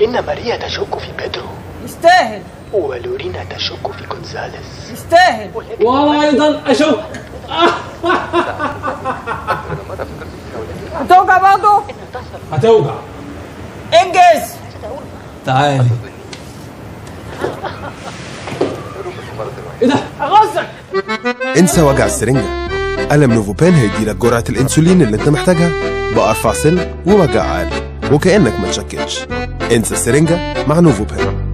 إن ماريا تشك في بيدرو يستاهل ولورينا تشك في جونزاليس يستاهل وأنا أيضا أشك هتوجع برضه هتوجع انجز تعالي إيه ده؟ اغزك انسى وجع السرنجة ألم نوفوبان هيديلك جرعة الأنسولين اللي أنت محتاجها بأرفع سن ووجع عالي وكأنك ما تشكلش انسى السرنجة مع نوفوبان